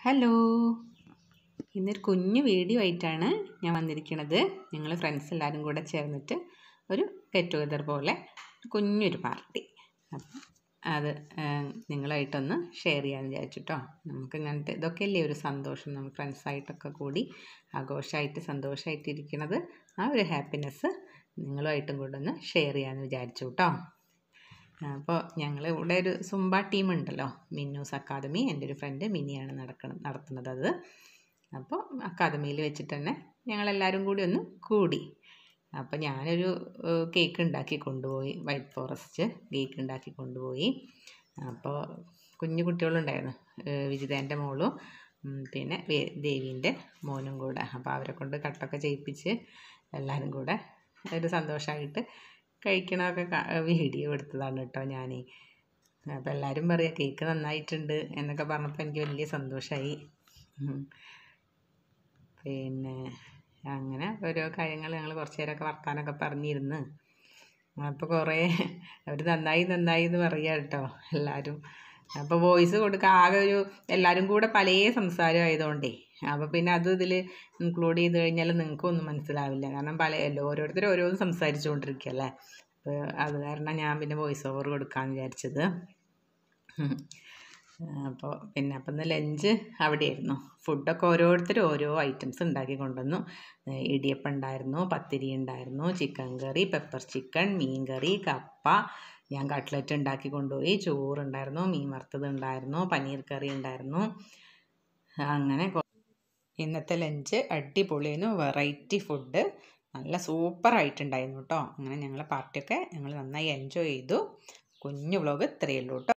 hello ഇന്നൊരു കുഞ്ഞു video ആയിട്ടാണ് ഞാൻ വന്നിരിക്കുന്നത് ഞങ്ങൾ ഫ്രണ്ട്സ് എല്ലാവരും കൂടെ ചേർന്നിട്ട് ഒരു ഗെറ്റ് ടുഗദർ പോലെ കുഞ്ഞൊരു പാർട്ടി അപ്പം അത് നിങ്ങളായിട്ടൊന്ന് ഷെയർ ചെയ്യാമെന്ന് വിചാരിച്ചിട്ടോ നമുക്ക് ഇങ്ങനത്തെ ഇതൊക്കെയല്ലേ ഒരു സന്തോഷം നമ്മൾ ഫ്രണ്ട്സായിട്ടൊക്കെ കൂടി ആഘോഷമായിട്ട് സന്തോഷമായിട്ട് ഇരിക്കുന്നത് ആ ഒരു ഹാപ്പിനെസ് നിങ്ങളുമായിട്ടും കൂടെ ഒന്ന് ഷെയർ ചെയ്യാമെന്ന് വിചാരിച്ചു കേട്ടോ അപ്പോൾ ഞങ്ങൾ ഇവിടെ ഒരു സുംബ ടീം ഉണ്ടല്ലോ മിന്നൂസ് അക്കാദമി എൻ്റെ ഒരു ഫ്രണ്ട് മിനിയാണ് നടക്കണം നടത്തുന്നത് അത് അപ്പോൾ അക്കാദമിയിൽ വെച്ചിട്ട് തന്നെ ഞങ്ങളെല്ലാവരും കൂടി ഒന്ന് കൂടി അപ്പോൾ ഞാനൊരു കേക്ക് ഉണ്ടാക്കി കൊണ്ടുപോയി വൈറ്റ് ഫോറസ്റ്റ് കേക്ക് ഉണ്ടാക്കി കൊണ്ടുപോയി അപ്പോൾ കുഞ്ഞു കുട്ടികളുണ്ടായിരുന്നു വിജിതേൻ്റെ മോളും പിന്നെ ദേവീൻ്റെ മോനും കൂടെ അപ്പോൾ അവരെ കൊണ്ട് കട്ടൊക്കെ ചെയ്യിപ്പിച്ച് എല്ലാവരും കൂടെ ഒരു സന്തോഷമായിട്ട് കഴിക്കണമൊക്കെ വീഡിയോ എടുത്തതാണ് കേട്ടോ ഞാൻ അപ്പോൾ എല്ലാവരും പറയുക കേക്ക് നന്നായിട്ടുണ്ട് എന്നൊക്കെ പറഞ്ഞപ്പോൾ എനിക്ക് വലിയ സന്തോഷമായി പിന്നെ അങ്ങനെ ഓരോ കാര്യങ്ങൾ ഞങ്ങൾ കുറച്ച് നേരമൊക്കെ വർത്താനമൊക്കെ പറഞ്ഞിരുന്ന് അപ്പോൾ കുറേ അവർ നന്നായി നന്നായി എന്ന് പറയുക കേട്ടോ എല്ലാവരും അപ്പോൾ വോയിസ് കൊടുക്കുക ആകെ ഒരു എല്ലാവരും കൂടെ പല സംസാരം ആയതുകൊണ്ടേ അപ്പോൾ പിന്നെ അത് ഇതിൽ ഇൻക്ലൂഡ് ചെയ്ത് കഴിഞ്ഞാൽ നിങ്ങൾക്കൊന്നും മനസ്സിലാവില്ല കാരണം പല ഓരോരുത്തരും ഓരോന്നും സംസാരിച്ചുകൊണ്ടിരിക്കുകയല്ലേ അപ്പോൾ അത് കാരണം ഞാൻ പിന്നെ വോയിസ് ഓവർ കൊടുക്കാമെന്ന് വിചാരിച്ചത് അപ്പോൾ പിന്നെ അപ്പം ഇന്ന് ലഞ്ച് അവിടെയായിരുന്നു ഫുഡൊക്കെ ഓരോരുത്തരും ഓരോ ഐറ്റംസ് ഉണ്ടാക്കി കൊണ്ടുവന്നു ഇടിയപ്പം ഉണ്ടായിരുന്നു പത്തിരി ഉണ്ടായിരുന്നു ചിക്കൻ കറി പെപ്പർ ചിക്കൻ മീൻ കറി കപ്പ ഞാൻ കട്ട്ലറ്റ് ഉണ്ടാക്കി കൊണ്ടുപോയി ചോറുണ്ടായിരുന്നു മീൻ വറുത്തത് ഉണ്ടായിരുന്നു പനീർ കറി ഉണ്ടായിരുന്നു അങ്ങനെ ഇന്നത്തെ ലഞ്ച് അടിപൊളിയായിരുന്നു വെറൈറ്റി ഫുഡ് നല്ല സൂപ്പറായിട്ടുണ്ടായിരുന്നു കേട്ടോ അങ്ങനെ ഞങ്ങളെ പാർട്ടിയൊക്കെ ഞങ്ങൾ നന്നായി എൻജോയ് ചെയ്തു കുഞ്ഞു വ്ളോഗ് ഇത്രയേ ഉള്ളൂ കേട്ടോ